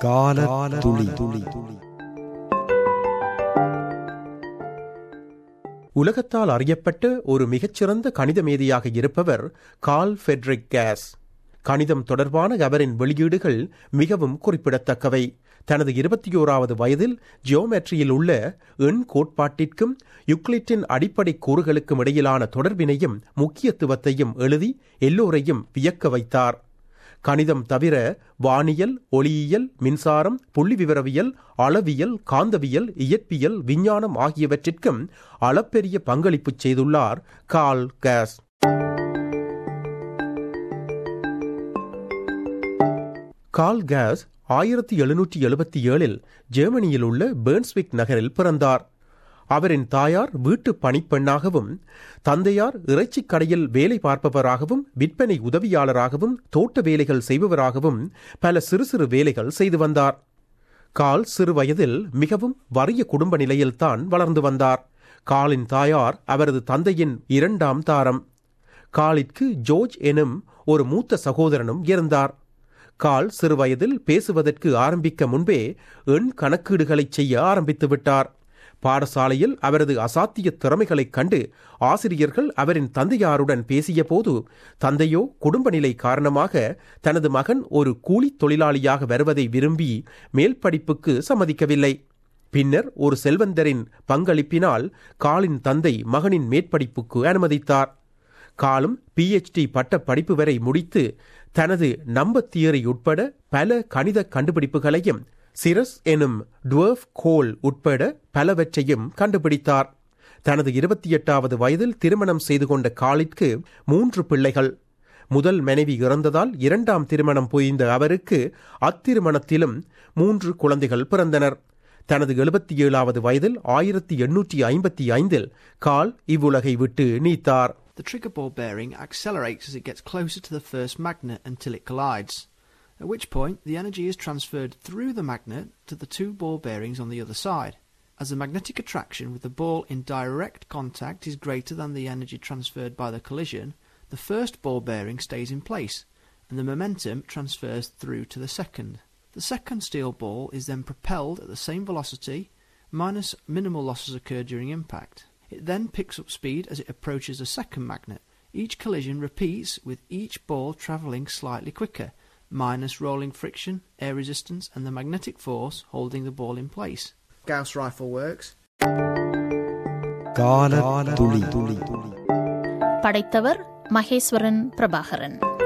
கால துளி துளி உலகத்தால் அறியப்பட்ட ஒரு மிகச்சிறந்த கணித மேதையாக இருப்பவர் கார்ல் ஃபெட்ரிக் கேஸ் கணிதம் தொடர்பான அவரின் வெளியீடுகள் மிகவும் குறிப்பிடத்தக்கவை தனது இருபத்தி ஓராவது வயதில் ஜியோமெட்ரியில் உள்ள எண் கோட்பாட்டிற்கும் யுக்ளிட்டின் அடிப்படை கூறுகளுக்கும் இடையிலான தொடர்பினையும் முக்கியத்துவத்தையும் எழுதி எல்லோரையும் வியக்க வைத்தார் கணிதம் தவிர வானியல் ஒளியியல் மின்சாரம் புள்ளிவிவரவியல் அளவியல் காந்தவியல் இயற்பியல் விஞ்ஞானம் ஆகியவற்றிற்கும் அளப்பெரிய பங்களிப்பு செய்துள்ளார் கார்ல் கேஸ் கார்ல் கேஸ் ஆயிரத்தி எழுநூற்றி எழுபத்தி ஏழில் ஜெர்மனியில் உள்ள பேர்ன்ஸ்விக் நகரில் பிறந்தார் அவரின் தாயார் வீட்டு பணிப்பெண்ணாகவும் தந்தையார் இறைச்சிக் கடையில் வேலை பார்ப்பவராகவும் விற்பனை உதவியாளராகவும் தோட்ட வேலைகள் செய்பவராகவும் பல சிறு சிறு வேலைகள் செய்து வந்தார் கால் சிறு வயதில் மிகவும் வறிய குடும்ப நிலையில்தான் வளர்ந்து வந்தார் காலின் தாயார் அவரது தந்தையின் இரண்டாம் தாரம் காலிற்கு ஜோர்ஜ் எனும் ஒரு மூத்த சகோதரனும் இருந்தார் கால் சிறுவயதில் பேசுவதற்கு ஆரம்பிக்க முன்பே எண் கணக்கீடுகளைச் செய்ய ஆரம்பித்து விட்டார் பாடசாலையில் அவரது அசாத்திய திறமைகளைக் கண்டு ஆசிரியர்கள் அவரின் தந்தையாருடன் பேசியபோது தந்தையோ குடும்ப நிலை காரணமாக தனது மகன் ஒரு கூலித் தொழிலாளியாக வருவதை விரும்பி மேல் படிப்புக்கு சம்மதிக்கவில்லை பின்னர் ஒரு செல்வந்தரின் பங்களிப்பினால் காலின் தந்தை மகனின் மேற்படிப்புக்கு அனுமதித்தார் காலும் பிஎச்டி பட்ட படிப்பு வரை முடித்து தனது நம்ப தியரி உட்பட பல கணித கண்டுபிடிப்புகளையும் சிரஸ் எனும் டுவர்ஃப் கோல் உட்பட பலவற்றையும் கண்டுபிடித்தார் தனது இருபத்தி எட்டாவது வயதில் திருமணம் செய்து கொண்ட காலிற்கு மூன்று பிள்ளைகள் முதல் மனைவி இறந்ததால் இரண்டாம் திருமணம் புரிந்த அவருக்கு அத்திருமணத்திலும் மூன்று குழந்தைகள் பிறந்தனர் தனது எழுபத்தி ஏழாவது வயதில் ஆயிரத்தி எண்ணூற்றி ஐம்பத்தி ஐந்தில் கால் இவ்வுலகை விட்டு நீத்தார் The trigger ball bearing accelerates as it gets closer to the first magnet until it collides, at which point the energy is transferred through the magnet to the two ball bearings on the other side. As the magnetic attraction with the ball in direct contact is greater than the energy transferred by the collision, the first ball bearing stays in place, and the momentum transfers through to the second. The second steel ball is then propelled at the same velocity, minus minimal losses occur during impact. It then picks up speed as it approaches a second magnet. Each collision repeats with each ball travelling slightly quicker, minus rolling friction, air resistance, and the magnetic force holding the ball in place. Gauss rifle works. கால துளி துளி படைத்தவர் மகேஸ்வரன் பிரபாகரன்